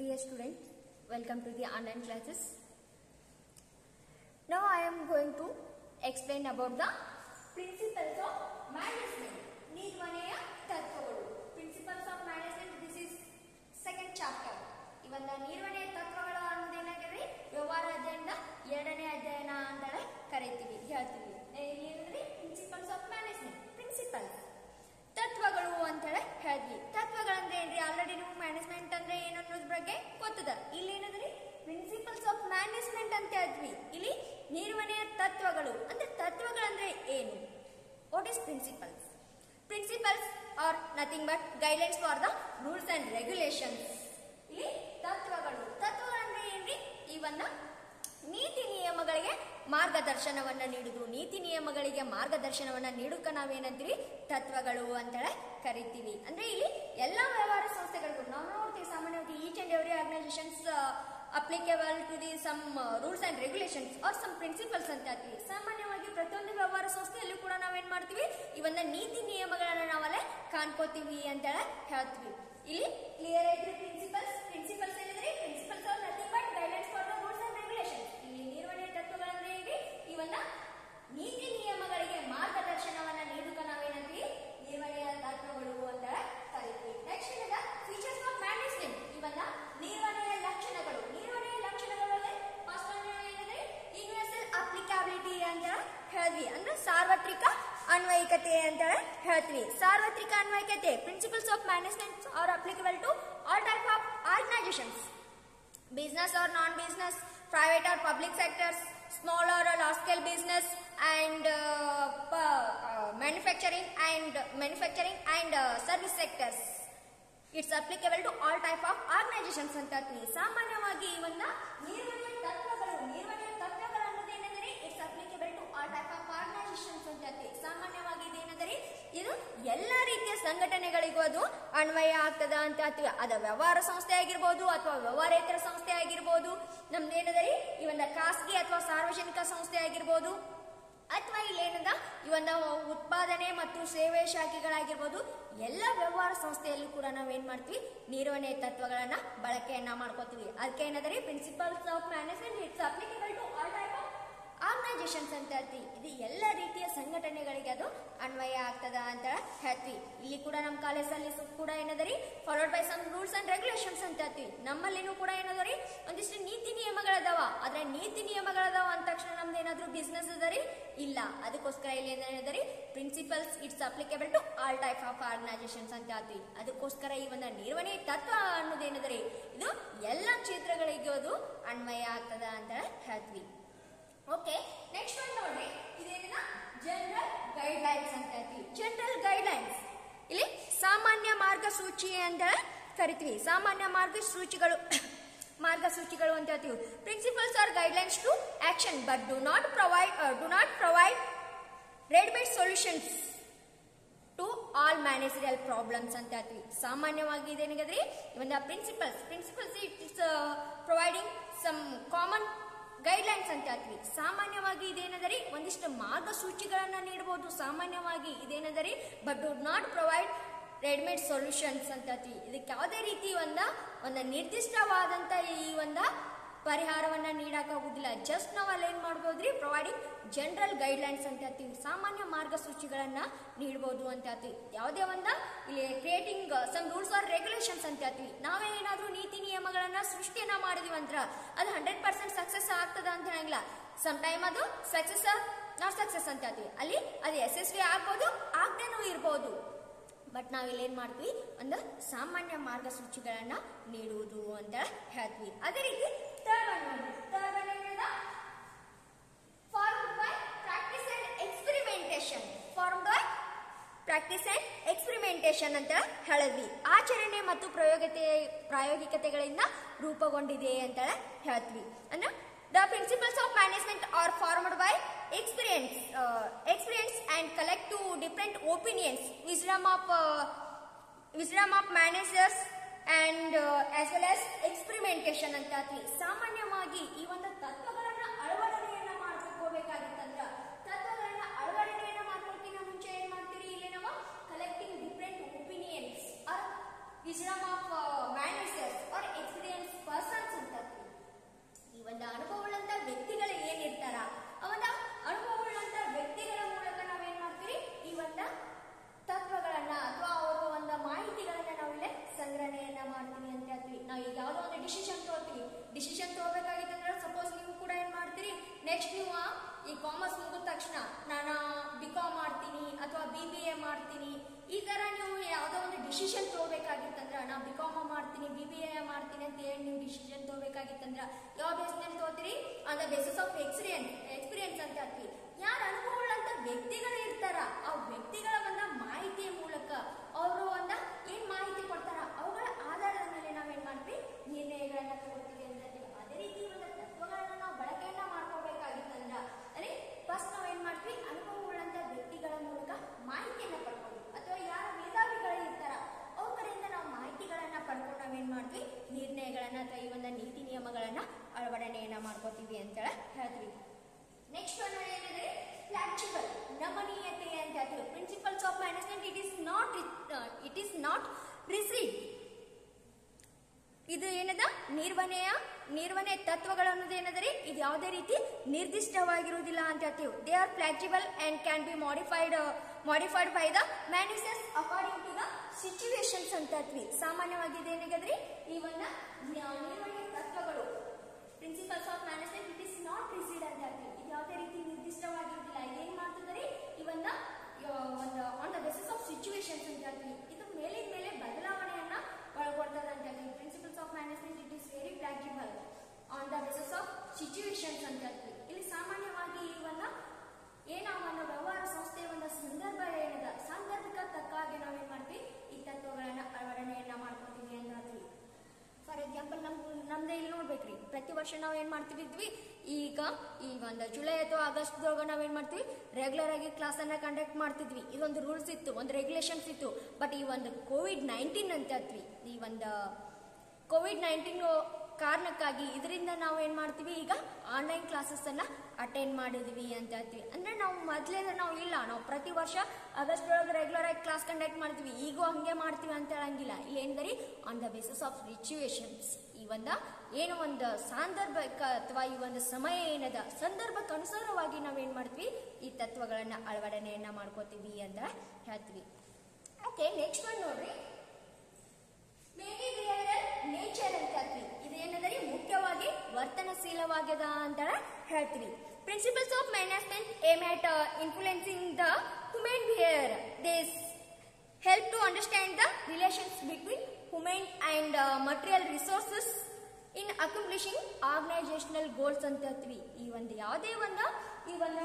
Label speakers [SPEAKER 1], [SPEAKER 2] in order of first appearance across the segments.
[SPEAKER 1] Dear students, welcome to the online classes. Now I am going to explain about the principles of management. ನಿರ್ವಹಣೆಯ ತತ್ವಗಳು principles of management this is second chapter ಇವನ್ನ ನಿರ್ವಹಣೆಯ ತತ್ವಗಳು ಅನ್ನೋದೇನಾಗಿದೆ ವ್ಯವಹಾರ ಅಧ್ಯಯನ ಎರಡನೇ ಅಧ್ಯಯನ ಅಂತೇಳಿ ಕರಿತೀವಿ ಹೇಳ್ತೀವಿ ಇಲ್ಲಿ ಪ್ರಿನ್ಸಿಪಲ್ಸ್ ಆಫ್ ಮ್ಯಾನೇಜ್ಮೆಂಟ್ ಪ್ರಿನ್ಸಿಪಲ್ಸ್ ತತ್ವಗಳು ಅಂತೇಳಿ ಹೇಳಿದ್ವಿ ತತ್ವಗಳಂದ್ರೆ ಏನ್ರಿ ಆಲ್ರೆಡಿ ನೀವು ಮ್ಯಾನೇಜ್ಮೆಂಟ್ ಅಂದ್ರೆ ಏನು ಅನ್ನೋದ್ರ ಬಗ್ಗೆ ಗೊತ್ತದ ಇಲ್ಲಿ ಏನದ್ರಿ ಪ್ರಿನ್ಸಿಪಲ್ಸ್ ಆಫ್ ಮ್ಯಾನೇಜ್ಮೆಂಟ್ ಅಂತ ಹೇಳಿದ್ವಿ ಇಲ್ಲಿ ನಿರ್ವಹಣೆಯ ತತ್ವಗಳು ಅಂದ್ರೆ ತತ್ವಗಳಂದ್ರೆ ಏನು what is principles principles are nothing but guidelines for the rules and regulations ಇಲ್ಲಿ ತತ್ವಗಳು ತತ್ವಗಳಂದ್ರೆ ಏನ್ರಿ ಇವನ್ನ ನೀತಿ ನಿಯಮಗಳಿಗೆ ಮಾರ್ಗದರ್ಶನವನ್ನ ನೀಡುದು ನೀತಿ ನಿಯಮಗಳಿಗೆ ಮಾರ್ಗದರ್ಶನವನ್ನ ನೀಡುಕ ನಾವೇನಂತೀವಿ ತತ್ವಗಳು ಅಂತೇಳಿ ಕರಿತೀವಿ ಅಂದ್ರೆ ಇಲ್ಲಿ ಎಲ್ಲಾ ವ್ಯವಹಾರ ಸಂಸ್ಥೆಗಳಿಗೂ ನಾವು ನೋಡ್ತೀವಿ ಸಾಮಾನ್ಯವಾಗಿ each and every organisations applicable to the some rules and regulations are some principles ಅಂತ ಹೇಳ್ತೀವಿ ಸಾಮಾನ್ಯವಾಗಿ ಪ್ರತಿಯೊಂದು ವ್ಯವಹಾರ ಸಂಸ್ಥೆಯಲ್ಲೂ ಕೂಡ ನಾವೇನ್ ಮಾಡ್ತೀವಿ ಇವನ್ನ ನೀತಿ ನಿಯಮಗಳನ್ನ ನಾವಲ್ಲೇ ಕಾಣ್ಕೋತೀವಿ ಅಂತೇಳಿ ಹೇಳ್ತೀವಿ ಇಲ್ಲಿ ಕ್ಲಿಯರ್ ಐತ್ರಿ ಪ್ರಿನ್ಸಿಪಲ್ಸ್ ಪ್ರಿನ್ಸಿಪಲ್ಸ್ ಏನಿದ್ರಿ principles are nothing but guidelines for the rules and regulations ಇಲ್ಲಿ ನಿರ್ವಹಣೆ ತತ್ವಗಳಂದ್ರೆ ಏನ್ರಿ ಇವನ್ನ ನೀತಿ ನಿಯಮಗಳಿಗೆ ಮಾರ್ಗದರ್ಶನವನ್ನ ನೀಡುಕ ನಾವೇನಂತೀವಿ ನಿರ್ವಹಣೆಯ ತತ್ವಗಳು ಅಂತ ಕರಿತೀವಿ ನೆಕ್ಸ್ಟ್ ಏನದ ಫೀಚರ್ಸ್ ಆಫ್ ಮ್ಯಾನೇಜ್ಮೆಂಟ್ ಇವನ್ನ ನಿರ್ವಹಣೆಯ ಲಕ್ಷಣಗಳು ನಿರ್ವಹಣೆಯ ಲಕ್ಷಣಗಳಲ್ಲಿ ಫಸ್ಟ್ ಏನಂದ್ರೆ ಯೂನಿವರ್ಸಲ್ ಅಪ್ಲಿಕಾಬಿಲಿಟಿ ಅಂತ ಹೇಳಿದ್ವಿ ಅಂದ್ರೆ ಸಾರ್ವತ್ರಿಕ ಅನ್ವಯಿಕತೆ ಅಂತ ಹೇಳ್ತೀವಿ ಸಾರ್ವತ್ರಿಕ ಅನ್ವಯಿಕತೆ principles of management are applicable to all type of organisations business or non-business, private or public sectors, small or large scale business and uh, pu- uh, manufacturing and manufacturing and uh, service sectors. It's applicable to all type of organisations ಅಂತ ಹೇಳ್ತೀವಿ ಸಾಮಾನ್ಯವಾಗಿ ಇವನ್ನ ನಿರ್ವಹಣೆಯ ತತ್ವಗಳು ನಿರ್ವಹಣೆಯ ತತ್ವಗಳು ಅನ್ನೋದು ಏನಂದ್ರೆ it's applicable to all type of organisations ಅಂತ ಹೇಳ್ತೀವಿ ಸಾಮಾನ್ಯವಾಗಿ ಇದೇನಂದ್ರೆ ಇದು ಎಲ್ಲ ರೀತಿಯ ಸಂಘಟನೆಗಳಿಗೂ ಅದು ಅನ್ವಯ ಆಗ್ತದ ಅಂತ ಹೇಳ್ತೀವಿ ಅದ ವ್ಯವಹಾರ ಸಂಸ್ಥೆ ಆಗಿರ್ಬೋದು ಅಥವಾ ವ್ಯವಹಾರೇತರ ಸಂಸ್ಥೆ ಆಗಿರ್ಬೋದು ನಮ್ದೇನದರಿ ಇವನ್ನ ಖಾಸಗಿ ಅಥವಾ ಸಾರ್ವಜನಿಕ ಸಂಸ್ಥೆ ಆಗಿರ್ಬೋದು ಅಥವಾ ಇಲ್ಲೇನದ ಇವನ್ನ ಉತ್ಪಾದನೆ ಮತ್ತು ಸೇವೆ ಶಾಖೆಗಳಾಗಿರ್ಬೋದು ಎಲ್ಲ ವ್ಯವಹಾರ ಸಂಸ್ಥೆಯಲ್ಲೂ ಕೂಡ ನಾವೇನ್ ಮಾಡ್ತೀವಿ ನಿರ್ವಹಣೆ ತತ್ವಗಳನ್ನ ಬಳಕೆಯನ್ನ ಮಾಡ್ಕೋತೀವಿ ಅದಕ್ಕೆ ಏನದರಿ principles of management it's applicable to all type of organisations ಅಂತ ಹೇಳ್ತೀವಿ ಇದು ಎಲ್ಲ ರೀತಿಯ ಸಂಘಟನೆಗಳಿಗೆ ಅದು ಅನ್ವಯ ಆಗ್ತದ ಅಂತ ಹೇಳ್ತೀವಿ ಇಲ್ಲಿ ಕೂಡ ನಮ್ಮ ಕಾಲೇಜಲ್ಲಿ ಕೂಡ ಏನದರಿ followed by some rules and regulations ಅಂತ ಹೇಳ್ತೀವಿ ನಮ್ಮಲ್ಲಿನೂ ಕೂಡ ಏನದರಿ ಒಂದಿಷ್ಟು ನೀತಿ ನಿಯಮಗಳದಾವ ಆದ್ರೆ ನೀತಿ ನಿಯಮಗಳದಾವ ಅಂದ ತಕ್ಷಣ ನಮ್ದು ಏನಾದ್ರೂ ಬಿಸ್ನೆಸ್ ಅದರಿ ಇಲ್ಲ ಅದಕ್ಕೋಸ್ಕರ ಇಲ್ಲಿ ಏನದರಿ principles it's applicable to all type of organisations ಅಂತ ಹೇಳ್ತೀವಿ ಅದಕ್ಕೋಸ್ಕರ ಈ ಒಂದು ನಿರ್ವಹಣೆ ತತ್ವ ಅನ್ನೋದೇನದರಿ ಇದು ಎಲ್ಲ ಕ್ಷೇತ್ರಗಳಿಗೂ ಅದು ಅನ್ವಯ ಆಗ್ತದ ಅಂತ ಹೇಳ್ತೀವಿ ಓಕೆ ನೆಕ್ಸ್ಟ್ ಒನ್ ನೋಡ್ರಿ ಇದೇನಿನ ಜನರಲ್ ಗೈಡ್ ಲೈನ್ಸ್ ಅಂತ ಹೇಳ್ತೀವಿ ಜನರಲ್ ಗೈಡ್ ಲೈನ್ಸ್ ಇಲ್ಲಿ ಸಾಮಾನ್ಯ ಮಾರ್ಗಸೂಚಿ ಅಂತ ಕರಿತೀವಿ ಸಾಮಾನ್ಯ ಮಾರ್ಗಸೂಚಿಗಳು ಮಾರ್ಗಸೂಚಿಗಳು ಅಂತ ಹೇಳ್ತೀವಿ principles are guidelines to action but do not provide do not provide ready made solutions to all managerial problems ಅಂತ ಹೇಳ್ತೀವಿ ಸಾಮಾನ್ಯವಾಗಿ ಇದೇನಿಗದ್ರಿ ಒಂದು principles principles it's providing some common guidelines ಅಂತ ಹೇಳ್ತೀವಿ ಸಾಮಾನ್ಯವಾಗಿ ಇದೇನದರಿ ಒಂದಿಷ್ಟು ಮಾರ್ಗಸೂಚಿಗಳನ್ನ ನೀಡಬಹುದು ಸಾಮಾನ್ಯವಾಗಿ ಇದೇನದರಿ but do not provide ready made solutions ಅಂತ ಹೇಳ್ತೀವಿ ಇದಕ್ಕೆ ಯಾವುದೇ ರೀತಿ ಒಂದ ಒಂದು ನಿರ್ದಿಷ್ಟವಾದಂತ ಈ ಒಂದ ಪರಿಹಾರವನ್ನ ನೀಡಕ್ಕಾಗುದಿಲ್ಲ ಜಸ್ಟ್ ನಾವು ಅಲ್ಲಿ ಏನ್ ಮಾಡ್ಬೋದ್ರಿ ಪ್ರೊವೈಡಿಂಗ್ ಜನರಲ್ ಗೈಡ್ಲೈನ್ಸ್ ಅಂತ ಹೇಳ್ತೀವಿ ಸಾಮಾನ್ಯ ಮಾರ್ಗಸೂಚಿಗಳನ್ನ ನೀಡಬಹುದು ಅಂತ ಹೇಳ್ತೀವಿ ಯಾವುದೇ ಒಂದ ಇಲ್ಲಿ creating some rules or regulations ಅಂತ ಹೇಳ್ತೀವಿ ನಾವೇ ಏನಾದ್ರೂ ನೀತಿ ನಿಯಮಗಳನ್ನ ಸೃಷ್ಟಿಯನ್ನ ಮಾಡಿದೀವಿ ಅಂದ್ರ ಅದು ಹಂಡ್ರೆಡ್ ಪರ್ಸೆಂಟ್ ಸಕ್ಸಸ್ ಆಗ್ತದ ಅಂತ ಹೇಳಂಗಿಲ್ಲ ಸಮ್ ಟೈಮ್ ಅದು ಸಕ್ಸಸ್ ನಾಟ್ ಸಕ್ಸಸ್ ಅಂತ ಹೇಳ್ತೀವಿ ಅಲ್ಲಿ ಅದು ಯಶಸ್ವಿ ಆಗ್ಬೋದು ಆಗದೇನೂ ಇರ್ಬೋದು ಬಟ್ ನಾವಿಲ್ಲಿ ಏನ್ ಮಾಡ್ತೀವಿ ಒಂದು ಸಾಮಾನ್ಯ ಮಾರ್ಗಸೂಚಿಗಳನ್ನ ನೀಡುವುದು ಅಂತ ಹೇಳ್ತೀವಿ ಅದೇ ರೀತಿ ಥರ್ಡ್ ಒನ್ ನೋಡಿ ಥರ್ಡ್ ಒನ್ ಏನಿದೆ formed by practice and experimentation formed by practice and experimentation ಅಂತ ಹೇಳಿದ್ವಿ ಆಚರಣೆ ಮತ್ತು ಪ್ರಯೋಗತೆ ಪ್ರಾಯೋಗಿಕತೆಗಳಿಂದ ರೂಪುಗೊಂಡಿದೆ ಅಂತ ಹೇಳ್ತೀವಿ ಅಂದ್ರೆ the principles of management are formed by experience uh, experience and collect to different opinions wisdom of uh, wisdom of managers and uh, as well as experimentation ಅಂತ ಹೇಳ್ತೀವಿ ಸಾಮಾನ್ಯವಾಗಿ ಈ ಒಂದು ತತ್ವಗಳನ್ನ ಅಳವಡಿಕೆಯನ್ನ ಮಾಡ್ಕೋಬೇಕಾಗಿತ್ತಂದ್ರ ತತ್ವಗಳನ್ನ ಅಳವಡಿಕೆಯನ್ನ ಮಾಡ್ಕೊಳ್ಕಿನ ಮುಂಚೆ ಏನ್ ಮಾಡ್ತೀರಿ ಇಲ್ಲಿ ನಾವು collecting different opinions or wisdom of uh, managers or experience decision ತಗೋತೀವಿ ಡಿಸಿಷನ್ ತಗೋಬೇಕಾಗಿತ್ತಂದ್ರೆ ಸಪೋಸ್ ನೀವು ಕೂಡ ಏನ್ ಮಾಡ್ತೀರಿ ನೆಕ್ಸ್ಟ್ ನೀವು ಈ ಕಾಮರ್ಸ್ ಮುಗಿದ ತಕ್ಷಣ ನಾನು ಬಿ ಕಾಮ್ ಮಾಡ್ತೀನಿ ಅಥವಾ ಬಿ ಬಿ ಎ ಮಾಡ್ತೀನಿ ಈ ತರ ನೀವು ಯಾವುದೋ ಒಂದು ಡಿಸಿಷನ್ ತಗೋಬೇಕಾಗಿತ್ತಂದ್ರೆ ನಾ ಬಿ ಕಾಮ್ ಮಾಡ್ತೀನಿ ಬಿ ಬಿ ಎ ಮಾಡ್ತೀನಿ ಅಂತ ಹೇಳಿ ನೀವು ಡಿಸಿಷನ್ ತಗೋಬೇಕಾಗಿತ್ತಂದ್ರೆ ಯಾವ ಬೇಸ್ ಮೇಲೆ ತಗೋತೀರಿ on the basis of experience experience ಅಂತ ಹೇಳ್ತೀವಿ ಯಾರು ಅನುಭವಗಳಂತ ವ್ಯಕ್ತಿಗಳು ಇರ್ತಾರ ಆ ವ್ಯಕ್ತಿಗಳ ಒಂದ ಮಾಹಿತಿಯ ಮೂಲಕ ಅವರು ಒಂದ ಏನ್ ಮಾಹಿತಿ ಕೊಡ್ತಾರ ಅವುಗಳ ಆಧಾರದ ಮೇಲೆ ನಾವೇನ್ ಮಾಡ್ತೀವಿ ನಿರ್ಣಯಗಳನ್ನ ತಗೊಳ್ತೀವಿ ಅಂತ ಹೇಳ್ತೀವಿ ಅದೇ ರೀತಿ ಒಂದು ತತ್ವಗಳನ್ನ ನಾವು ಬಳಕೆಯನ್ನ ಮಾಡ್ಕೋಬೇಕಾಗಿತ್ತಂದ್ರ ಅದೇ ಫಸ್ಟ್ ನಾವ್ ಏನ್ ಮಾಡ್ತೀವಿ ಅನುಭವಗಳಂತ ವ್ಯಕ್ತಿಗಳ ಮೂಲಕ ಮಾಹಿತಿಯನ್ನ ಪಡ್ಕೊಂಡು ಅಥವಾ ಯಾರ ಮೇಧಾವಿಗಳು ಇರ್ತಾರ ಅವ್ರ ಕಡೆಯಿಂದ ನಾವು ಮಾಹಿತಿಗಳನ್ನ ಪಡ್ಕೊಂಡು ನಾವೇನ್ ಮಾಡ್ತೀವಿ ನಿರ್ಣಯಗಳನ್ನ ಅಥವಾ ಈ ಒಂದು ನೀತಿ ನಿಯಮಗಳನ್ನ ಅಳವಡಣೆಯನ್ನ ಮಾಡ್ಕೋತೀವಿ ಅಂತ ಹೇಳ್ತೀವಿ ನೆಕ್ಸ್ಟ್ ಒನ್ ಏನಂದ್ರೆ ಫ್ಲಾಕ್ಸಿಬಲ್ ನಮನೀಯತೆ ಅಂತ ಹೇಳ್ತೀವಿ principles of management it is not it is not rigid ಇದು ಏನದ ನಿರ್ವಹಣೆಯ ನಿರ್ವಹಣೆ ತತ್ವಗಳು ಅನ್ನೋದು ಏನದರಿ ಇದು ಯಾವುದೇ ರೀತಿ ನಿರ್ದಿಷ್ಟವಾಗಿರುವುದಿಲ್ಲ ಅಂತ ಹೇಳ್ತೀವಿ they are flexible and can be modified modified by the managers according to the situations ಅಂತ ಹೇಳ್ತೀವಿ ಸಾಮಾನ್ಯವಾಗಿ ಇದೇನಾಗದ್ರಿ ಈ ಒಂದು ನಿರ್ವಹಣೆ ತತ್ವಗಳು principles of management it is not rigid ಅಂತ ಹೇಳ್ತೀವಿ ಇದು ಯಾವುದೇ ರೀತಿ ನಿರ್ದಿಷ್ಟವಾಗಿರುವುದಿಲ್ಲ ಇದೇನ್ ಮಾಡ್ತದೆ ಇವನ್ನ ಒಂದು on the basis of situations ಅಂತ ಹೇಳ್ತೀವಿ ಇದು ಮೇಲಿನ ಮೇಲೆ ಬದಲಾವಣೆಯನ್ನ ಒಳಗೊಳ್ತದೆ ಅಂತ ಹೇಳ್ತೀವಿ principles of management it is very flexible on the basis of situations ಅಂತ ಹೇಳ್ತೀವಿ ಇಲ್ಲಿ ಸಾಮಾನ್ಯವಾಗಿ ಇವನ್ನ ಏನಾವನ್ನ ವ್ಯವಹಾರ ಸಂಸ್ಥೆಯ ಒಂದು ಸಂದರ್ಭ ಏನದ ಸಂದರ್ಭಕ್ಕೆ ತಕ್ಕ ಹಾಗೆ ನಾವೇನ್ ಮಾಡ್ತೀವಿ ಈ ತತ್ವಗಳನ್ನ ಅಳವಡಣೆಯನ್ನ ಮಾಡ್ಕೊತೀವಿ ಅಂತ ಹೇಳ್ತೀವಿ ಫಾರ್ ಎಕ್ಸಾಂಪಲ್ ನಮ್ ನಮ್ದೇ ಇಲ್ಲಿ ನೋಡ್ಬೇಕ್ರಿ ಪ್ರತಿ ವರ್ಷ ನಾವ್ ಏನ್ ಮಾಡ್ತಿದ್ವಿ ಈಗ ಈ ಒಂದು ಜುಲೈ ಅಥವಾ ಆಗಸ್ಟ್ ಒಳಗ ನಾವ್ ಏನ್ ಮಾಡ್ತೀವಿ ರೆಗ್ಯುಲರ್ ಆಗಿ ಕ್ಲಾಸ್ ಅನ್ನ ಕಂಡಕ್ಟ್ ಮಾಡ್ತಿದ್ವಿ ಇದೊಂದು ರೂಲ್ಸ್ ಇತ್ತು ಒಂದು ರೆಗ್ಯುಲೇಷನ್ಸ್ ಇತ್ತು ಬಟ್ ಈ ಒಂದು ಕೋವಿಡ್ ನೈನ್ಟೀನ್ ಅಂತ ಹೇಳ್ತೀವಿ ಈ ಒಂದು ಕೋವಿಡ್ ನೈನ್ಟೀನ್ ಕಾರಣಕ್ಕಾಗಿ ಇದರಿಂದ ನಾವು ಏನ್ ಮಾಡ್ತೀವಿ ಈಗ ಆನ್ಲೈನ್ ಕ್ಲಾಸಸ್ ಅನ್ನ ಅಟೆಂಡ್ ಮಾಡಿದ್ವಿ ಅಂತ ಹೇಳ್ತೀವಿ ಅಂದ್ರೆ ನಾವು ಮೊದ್ಲೇ ನಾವು ಇಲ್ಲ ನಾವು ಪ್ರತಿ ವರ್ಷ ಆಗಸ್ಟ್ ಒಳಗೆ ರೆಗ್ಯುಲರ್ ಆಗಿ ಕ್ಲಾಸ್ ಕಂಡಕ್ಟ್ ಮಾಡ್ತೀವಿ ಈಗೂ ಹಂಗೆ ಮಾಡ್ತೀವಿ ಅಂತ ಹೇಳಂಗಿಲ್ಲ ಇಲ್ಲಿ ಏನ್ದರಿ on the basis of situations ಈ ಒಂದ ಏನು ಒಂದು ಸಾಂದರ್ಭಿಕ ಅಥವಾ ಈ ಒಂದು ಸಮಯ ಏನದ ಸಂದರ್ಭಕ್ಕೆ ಅನುಸಾರವಾಗಿ ನಾವೇನ್ ಮಾಡ್ತೀವಿ ಈ ತತ್ವಗಳನ್ನ ಅಳವಡಣೆಯನ್ನ ಮಾಡ್ಕೋತೀವಿ ಅಂತ ಹೇಳ್ತೀವಿ ಓಕೆ ನೆಕ್ಸ್ಟ್ ಒನ್ ನೋಡ್ರಿ ಮೇನಿ ಬಿಹೇವಿಯರ್ ನೇಚರ್ ಅಂತ ಹೇಳ್ತೀವಿ ಇದೇನಂದ್ರೆ ಮುಖ್ಯವಾಗಿ ವರ್ತನಶೀಲವಾಗ್ಯದ ಅಂತ ಹೇಳ್ತೀವಿ principles of management aim at influencing the human behaviour this help to understand the relations between human and material resources in accomplishing organisational goals ಅಂತ ಹೇಳ್ತೀವಿ ಈ ಒಂದು ಯಾವುದೇ ಒಂದು ಈ ಒಂದು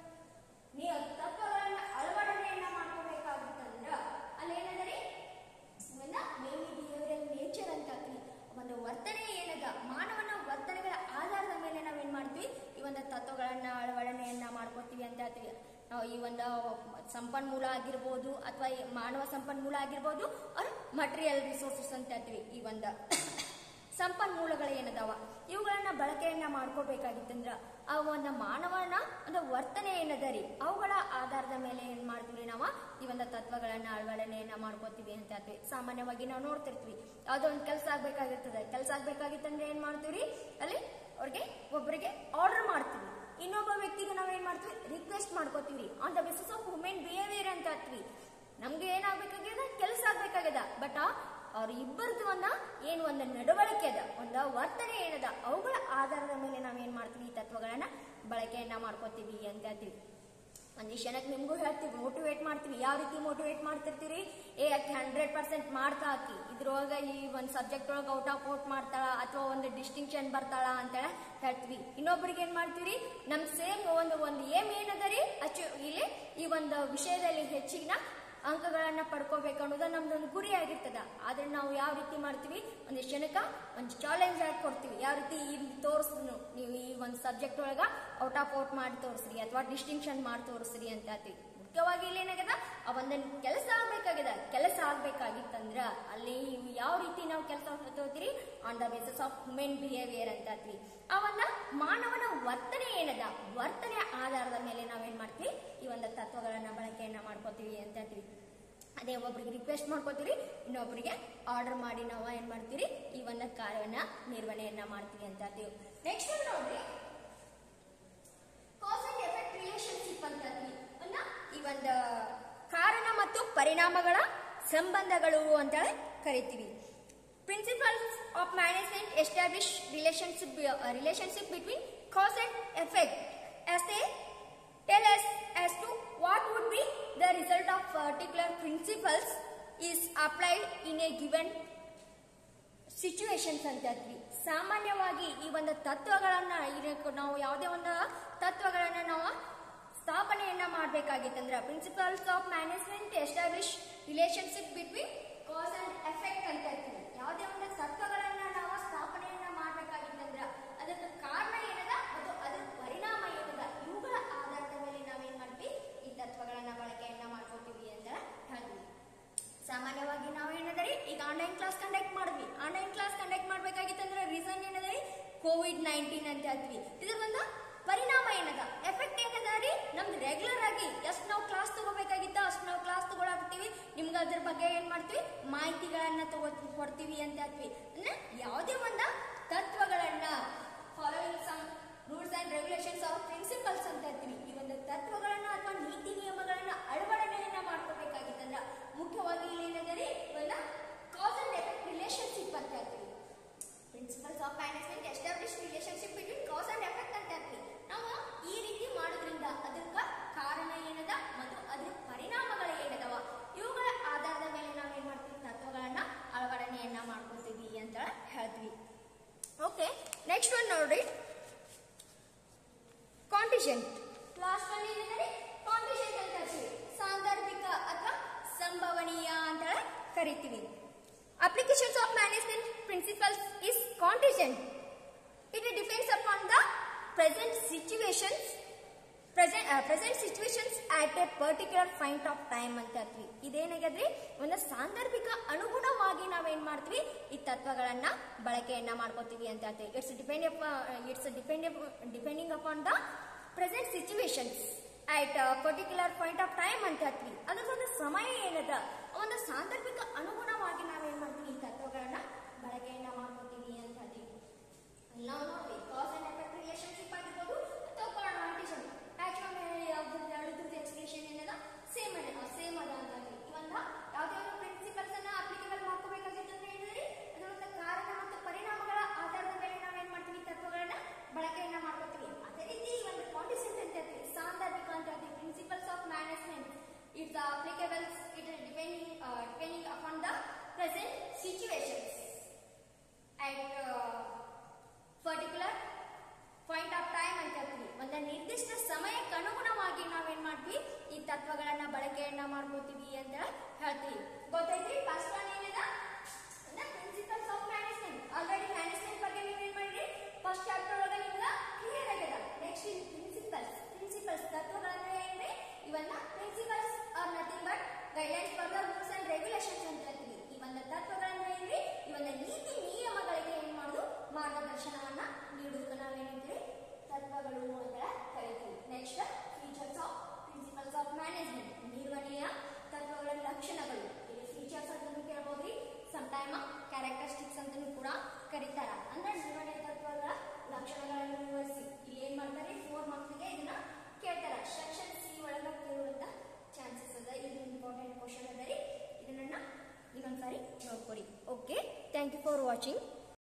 [SPEAKER 1] ನೀವು ತತ್ವಗಳನ್ನ ಅಳವಡಣೆಯನ್ನ ಮಾಡ್ಕೋಬೇಕಾಗುತ್ತಂದ್ರ ಅಲ್ಲೇನಂದ್ರೆ ಇವೆಲ್ಲ ಮೇಲಿ ಬಿಹೇವಿಯರ್ ನೇಚರ್ ಅಂತ ಹೇಳ್ತೀವಿ ಒಂದು ವರ್ತನೆ ಏನದ ಮಾನವನ ವರ್ತನೆಗಳ ಆಧಾರದ ಮೇಲೆ ನಾವೇನ್ ಮಾಡ್ತೀವಿ ಈ ಒಂದು ತತ್ವಗಳನ್ನ ಅಳವಡಣೆಯನ್ನ ಮಾಡ್ಕೋತೀವಿ ಅಂತ ಹೇಳ್ತೀವಿ ನಾವು ಈ ಒಂದು ಸಂಪನ್ಮೂಲ ಆಗಿರ್ಬೋದು ಅಥವಾ ಈ ಮಾನವ ಸಂಪನ್ಮೂಲ ಆಗಿರ್ಬೋದು ಅವ್ರ ಮಟೀರಿಯಲ್ ರಿಸೋರ್ಸಸ್ ಅಂತ ಹೇಳ್ತೀವಿ ಈ ಒಂದು ಸಂಪನ್ಮೂಲಗಳು ಏನದಾವ ಇವುಗಳನ್ನ ಬಳಕೆಯನ್ನ ಮಾಡ್ಕೋಬೇಕಾಗಿತ್ತಂದ್ರ ಆ ಒಂದು ಮಾನವನ ಒಂದು ವರ್ತನೆ ಏನದ ರೀ ಅವುಗಳ ಆಧಾರದ ಮೇಲೆ ಏನ್ ಮಾಡ್ತೀವಿ ನಾವು ಈ ಒಂದು ತತ್ವಗಳನ್ನ ಅಳವಡಣೆಯನ್ನ ಮಾಡ್ಕೋತೀವಿ ಅಂತ ಹೇಳ್ತೀವಿ ಸಾಮಾನ್ಯವಾಗಿ ನಾವು ನೋಡ್ತಿರ್ತೀವಿ ಯಾವ್ದೋ ಒಂದು ಕೆಲಸ ಆಗ್ಬೇಕಾಗಿರ್ತದೆ ಕೆಲಸ ಆಗ್ಬೇಕಾಗಿತ್ತಂದ್ರೆ ಏನ್ ಮಾಡ್ತೀವಿ ಅಲ್ಲಿ ಅವ್ರಿಗೆ ಒಬ್ಬರಿಗೆ ಆರ್ಡರ್ ಮಾಡ್ತೀವಿ ಇನ್ನೊಬ್ಬ ವ್ಯಕ್ತಿಗೆ ನಾವ್ ಏನ್ ಮಾಡ್ತೀವಿ ರಿಕ್ವೆಸ್ಟ್ ಮಾಡ್ಕೋತೀವಿ on the basis of human behaviour ಅಂತ ಹೇಳ್ತೀವಿ ನಮ್ಗೆ ಏನಾಗ್ಬೇಕಾಗ್ಯದ ಕೆಲಸ ಆಗ್ಬೇಕಾಗ್ಯದ ಬಟ್ ಅವ್ರ ಇಬ್ಬರದು ಒಂದ ಏನು ಒಂದು ನಡವಳಿಕೆ ಅದ ಒಂದು ವರ್ತನೆ ಏನದ ಅವುಗಳ ಆಧಾರದ ಮೇಲೆ ನಾವೇನ್ ಮಾಡ್ತೀವಿ ಈ ತತ್ವಗಳನ್ನ ಬಳಕೆಯನ್ನ ಮಾಡ್ಕೋತೀವಿ ಅಂತ ಹೇಳ್ತೀವಿ ಒಂದಿಷ್ಟು ಜನಕ್ಕೆ ನಿಮಗೂ ಹೇಳ್ತೀವಿ ಮೋಟಿವೇಟ್ ಮಾಡ್ತೀವಿ ಯಾವ ರೀತಿ ಮೋಟಿವೇಟ್ ಮಾಡ್ತಿರ್ತೀರಿ ಏ ಆಕಿ ಹಂಡ್ರೆಡ್ ಪರ್ಸೆಂಟ್ ಮಾಡ್ತಾ ಹಾಕಿ ಇದ್ರೊಳಗ ಈ ಒಂದು ಸಬ್ಜೆಕ್ಟ್ ಒಳಗೆ ಔಟ್ ಆಫ್ ಔಟ್ ಮಾಡ್ತಾಳ ಅಥವಾ ಒಂದು ಡಿಸ್ಟಿಂಕ್ಷನ್ ಬರ್ತಾಳ ಅಂತ ಹೇಳ್ತೀವಿ ಇನ್ನೊಬ್ರಿಗೆ ಏನ್ ಮಾಡ್ತೀವಿ ನಮ್ ಸೇಮ್ ಒಂದು ಒಂದು ಏಮ್ ಏನದ ರೀ ಅಚ್ಚು ಇಲ್ಲಿ ಈ ಒಂದು ವಿಷಯದಲ್ಲಿ ಹೆಚ್ಚಿನ ಅಂಕಗಳನ್ನ ಪಡ್ಕೋಬೇಕು ಅನ್ನೋದು ನಮ್ದೊಂದು ಗುರಿ ಆಗಿರ್ತದ ಆದ್ರೆ ನಾವು ಯಾವ ರೀತಿ ಮಾಡ್ತೀವಿ ಒಂದಿಷ್ಟು ಜನಕ್ಕ ಒಂದು ಚಾಲೆಂಜ್ ಆಗಿ ಕೊಡ್ತೀವಿ ಯಾವ ರೀತಿ ಇಲ್ಲಿ ತೋರಿಸ್ರು ನೀವು ಈ ಒಂದು ಸಬ್ಜೆಕ್ಟ್ ಒಳಗ ಔಟ್ ಆಫ್ ಔಟ್ ಮಾಡಿ ತೋರಿಸ್ರಿ ಅಥವಾ ಡಿಸ್ಟಿಂಕ್ಷನ್ ಮಾಡಿ ತೋರಿಸ್ರಿ ಅಂತ ಹೇಳ್ತೀವಿ ಮುಖ್ಯವಾಗಿ ಇಲ್ಲಿ ಏನಾಗ್ಯದ ಆ ಒಂದೊಂದು ಕೆಲಸ ಆಗ್ಬೇಕಾಗ್ಯದ ಕೆಲಸ ಆಗ್ಬೇಕಾಗಿತ್ತಂದ್ರ ಅಲ್ಲಿ ಇವು ಯಾವ ರೀತಿ ನಾವು ಕೆಲಸ ತಗೋತೀರಿ on the basis of human behaviour ಅಂತ ಹೇಳ್ತೀವಿ ಆ ಒಂದು ಮಾನವನ ವರ್ತನೆ ಏನದ ವರ್ತನೆ ಆಧಾರದ ಮೇಲೆ ನಾವೇನ್ ಮಾಡ್ತೀವಿ ಈ ಒಂದು ತತ್ವಗಳನ್ನ ಬಳಕೆಯನ್ನ ಮಾಡ್ಕೋತೀವಿ ಅಂತ ಹೇಳ್ತೀವಿ ಅದೇ ಒಬ್ರಿಗೆ ರಿಕ್ವೆಸ್ಟ್ ಮಾಡ್ಕೋತೀರಿ ಇನ್ನೊಬ್ರಿಗೆ ಆರ್ಡರ್ ಮಾಡಿ ನಾವು ಏನ್ ಮಾಡ್ತೀರಿ ಈ ಒಂದು ಕಾರ್ಯವನ್ನ ನಿರ್ವಹಣೆಯನ್ನ ಮಾಡ್ತೀವಿ ಅಂತ ಹೇಳ್ತೀವಿ ನೆಕ್ಸ್ಟ್ ನೋಡ್ರಿ ಕಾಸ್ ಅಂಡ್ ಎಫೆಕ್ಟ್ ರಿಲೇಶನ್ಶಿಪ್ ಅಂತ ಹೇಳ್ತೀವಿ ಅನ್ನ ಈ ಒಂದು ಕಾರಣ ಮತ್ತು ಪರಿಣಾಮಗಳ ಸಂಬಂಧಗಳು ಅಂತ ಕರಿತೀವಿ principles of management establish relationship uh, relationship between cause and effect as they tell us as to what would be the result of particular principles is applied in a given situations ಅಂತ ಹೇಳ್ತೀವಿ ಸಾಮಾನ್ಯವಾಗಿ ಈ ಒಂದು ತತ್ವಗಳನ್ನ ಇದಕ್ಕೆ ನಾವು ಯಾವುದೇ ಒಂದು ತತ್ವಗಳನ್ನ ನಾವು ಸ್ಥಾಪನೆಯನ್ನ ಮಾಡಬೇಕಾಗಿತ್ತಂದ್ರೆ principles of management establish relationship between cause and effect ಅಂತ ಹೇಳ್ತೀವಿ ಯಾವುದೇ ಒಂದು ತತ್ವಗಳನ್ನ ನಾವು ಸ್ಥಾಪನೆಯನ್ನ ಮಾಡಬೇಕಾಗಿತ್ತಂದ್ರೆ ಅದಕ್ಕೆ ಕಾರಣ ಏನದ ಮತ್ತು ಅದರ ಪರಿಣಾಮ ಏನದ ಇವುಗಳ ಆಧಾರದ ಮೇಲೆ ನಾವೇನ್ ಮಾಡ್ತೀವಿ ಈ ತತ್ವಗಳನ್ನ ಬಳಕೆಯನ್ನ ಮಾಡ್ಕೊತೀವಿ ಅಂತ ಹೇಳ್ತೀವಿ ಸಾಮಾನ್ಯವಾಗಿ ನಾವು ಏನದರಿ ಈಗ ಆನ್ಲೈನ್ ಕ್ಲಾಸ್ ಕಂಡಕ್ಟ್ ಮಾಡಿದ್ವಿ ಆನ್ಲೈನ್ ಕ್ಲಾಸ್ ಕಂಡಕ್ಟ್ ಮಾಡ್ಬೇಕಾಗಿತ್ತಂದ್ರೆ ರೀಸನ್ ಏನದರಿ ಕೋವಿಡ್ ನೈನ್ಟೀನ್ ಅಂತ ಹೇಳ್ತೀವಿ ಇದ್ರ ಒಂದು ಪರಿಣಾಮ ಏನದ ಎಫೆಕ್ಟ್ ಏನದ ರೀ ನಮ್ದು ರೆಗ್ಯುಲರ್ ಆಗಿ ಎಷ್ಟು ನಾವು ಕ್ಲಾಸ್ ತಗೋಬೇಕಾಗಿತ್ತ ಅಷ್ಟು ನಾವು ಕ್ಲಾಸ್ ತಗೊಳಾಕ್ತಿವಿ ನಿಮ್ಗೆ ಅದ್ರ ಬಗ್ಗೆ ಏನ್ ಮಾಡ್ತೀವಿ ಮಾಹಿತಿಗಳನ್ನ ತಗೋ ಕೊಡ್ತೀವಿ ಅಂತ ಹೇಳ್ತೀವಿ ಅಂದ್ರೆ ಯಾವುದೇ ಒಂದು ತತ್ವಗಳನ್ನ following some rules and regulations of principles ಅಂತ ಹೇಳ್ತೀವಿ ಈ ಒಂದು ತತ್ವಗಳನ್ನ ಅಥವಾ ನೀತಿ ನಿಯಮಗಳನ್ನ ಅಳವಡಿಕೆಯನ್ನ ಮಾಡ್ಕೋಬೇಕಾಗಿತ್ತಂದ್ರ ಮುಖ್ಯವಾಗಿ ಇಲ್ಲಿ ಏನಂದರೆ ಒಂದು ಕಾಸ್ ಅಂಡ್ ಎಫೆಕ್ಟ್ ರಿಲೇಶನ್ಶಿಪ್ ಅಂತ ಹೇಳ್ತೀವಿ principles of management establish relationship between cause and effect ಅಂತ ಹೇಳ್ತೀವಿ ನಾವು ಈ ರೀತಿ ಮಾಡೋದ್ರಿಂದ ಅದಕ್ಕ ಕಾರಣ ಏನದ ಮತ್ತು ಅದ್ರ ಪರಿಣಾಮಗಳು ಏನದವ ಇವುಗಳ ಆಧಾರದ ಮೇಲೆ ನಾವು ಏನ್ ಮಾಡ್ತೀವಿ ತತ್ವಗಳನ್ನ ಅಳವಡನೆಯನ್ನ ಮಾಡ್ಕೊತೀವಿ ಅಂತ ಹೇಳ್ತೀವಿ ಓಕೆ ನೆಕ್ಸ್ಟ್ ಒನ್ ನೋಡಿ ಕಾಂಟಿಜೆಂಟ್ ಲಾಸ್ಟ್ ಒನ್ ಏನಂದ್ರೆ ಕಾಂಟಿಜೆಂಟ್ ಅಂತ ಹೇಳ್ತೀವಿ ಸಾಂದರ್ಭಿಕ ಅಥವಾ ಸಂಭವನೀಯ ಅಂತ ಕರಿತೀವಿ applications of management principles is contingent it depends upon the present situations present present situations at a particular point of time ಅಂತ ಹೇಳ್ತೀವಿ ಇದೇನಾಗದ್ರಿ ಒಂದು ಸಾಂದರ್ಭಿಕ ಅನುಗುಣವಾಗಿ ನಾವೇನ್ ಮಾಡ್ತೀವಿ ಈ ತತ್ವಗಳನ್ನ ಬಳಕೆಯನ್ನ ಮಾಡ್ಕೋತೀವಿ ಅಂತ ಹೇಳ್ತೀವಿ it's depend it's depend depending upon the present situations at particular point of time ಅಂತ ಹೇಳ್ತೀವಿ ಅದಕ್ಕೊಂದು ಸಮಯ ಏನದ ಆ ಒಂದು ಸಾಂದರ್ಭಿಕ ಅನುಗುಣವಾಗಿ ನಾವೇನ್ ಮಾಡ್ತೀವಿ ಈ ತತ್ವಗಳನ್ನ ಬಳಕೆಯನ್ನ ಮಾಡ್ಕೋತೀವಿ ಅಂತ ಹೇಳ್ತೀವಿ ನಾವು ನೋಡ್ರಿ ಕಾಸ್ ಅಂಡ್ ಎಫೆಕ್ಟ್ ರಿಲೇಶನ್ಶಿಪ್ ಆಗಿರ್ಬೋದು ಅಥವಾ ಕಾಂಟಿಷನ್ ಆಕ್ಚುಲಿ ಯಾವ್ದು ಎರಡದ್ದು ಎಕ್ಸ್ಪ್ರೆಷನ್ ಏನದ ಸೇಮ್ ಅದ ಸೇಮ್ ಅದ ಅಂತ ಹೇಳ್ತೀವಿ ಇವಂದ ಯಾವುದೇ ಒಂದು ಪ್ರಿನ್ಸಿಪಲ್ಸ್ ಅನ್ನ ಅಪ್ಲಿಕೇಬಲ್ ಮಾಡ್ಕೋಬೇಕಾಗಿತ್ತಂದ್ರೆ ಏನಿದೆ ಅದರ ಒಂದು ಕಾರಣ ಮತ್ತು ಪರಿಣಾಮಗಳ ಆಧಾರದ ಮೇಲೆ ನಾವೇನ್ ಮಾಡ್ತೀವಿ ತತ್ವಗಳನ್ನ ಬಳಕೆಯನ್ನ ಮಾಡ್ಕೋತೀವಿ ಅದೇ ರೀತಿ ಈ ಒಂದು ಕಾಂಟಿಸೆಂಟ್ ಅಂತ ಹೇಳ್ತೀವಿ ಸಾಂದರ್ಭಿಕ ಅಂತ ಹೇಳ್ತೀವಿ principles of management it's applicable it depending depending upon the present situations at particular point of time ಅಂತ ಹೇಳ್ತೀವಿ ಒಂದು ನಿರ್ದಿಷ್ಟ ಸಮಯಕ್ಕೆ ಅನುಗುಣವಾಗಿ ನಾವೇನ್ ಮಾಡ್ತೀವಿ ಈ ತತ್ವಗಳನ್ನ ಬಳಕೆಯನ್ನ ಮಾಡ್ಕೋತೀವಿ ಅಂತ ಹೇಳ್ತೀವಿ ಗೊತ್ತೈತ್ರಿ ಫಸ್ಟ್ ಒನ್ ಏನಿದೆ principles of management already management ಬಗ್ಗೆ ನೀವೇನ್ ಮಾಡಿರಿ ಫಸ್ಟ್ ಚಾಪ್ಟರ್ ಒಳಗೆ ನಿಮ್ಗೆ ಕ್ಲಿಯರ್ ಆಗ್ಯದ ನೆಕ್ಸ್ಟ್ ಇನ್ ಪ್ರಿನ್ಸಿಪಲ್ಸ್ ಪ್ರಿನ್ಸಿಪಲ್ಸ್ ತತ್ವಗಳಂದ್ರೆ ಏನ್ರಿ ಇವನ್ನ principles are nothing but guidelines for the rules and regulations ಅಂತ ಹೇಳ್ತೀವಿ ಈ ಒಂದು ತತ್ವಗಳಂದ್ರೆ ಏನ್ರಿ ಈ ಒಂದು ನೀತಿ ನಿಯಮಗಳಿಗೆ ಏನ್ ಮಾಡುದು ಮಾರ್ಗದರ್ಶನವನ್ನ ನೀಡುವುದಕ್ಕೆ ನಾವೇನಂತೀವಿ ತತ್ವಗಳು ಅಂತ ಕರಿತೀವಿ next features of principles of management ನಿರ್ವಹಣೆಯ ತತ್ವಗಳ ಲಕ್ಷಣಗಳು ಇಲ್ಲಿ ಫೀಚರ್ಸ್ ಅಂತ ಕೇಳಬಹುದ್ರಿ ಸಮ್ ಟೈಮ್ ಕ್ಯಾರೆಕ್ಟರಿಸ್ಟಿಕ್ಸ್ ಅಂತಾನೂ ಕೂಡ ಕರೀತಾರ ಅಂದ್ರೆ ನಿರ್ವಹಣೆಯ ತತ್ವಗಳ ಲಕ್ಷಣಗಳನ್ನು ವಿವರಿಸಿ ಇಲ್ಲಿ ಏನ್ ಮಾಡ್ತಾರೆ ಫೋರ್ ಮಾರ್ಕ್ಸ್ಗೆ ಇದನ್ನ ಕೇಳ್ತಾರ ಸೆಕ್ಷನ್ ಸಿ ಒಳಗ ಕೇಳುವಂತ ಚಾನ್ಸಸ್ ಅದ ಇದು ಇಂಪಾರ್ಟೆಂಟ್ ಕ್ವಶನ್ ಅದ ರೀ ಇದನ್ನ ಇನ್ನೊಂದ್ಸಾರಿ ನೋಡ್ಕೊಡಿ okay thank you for watching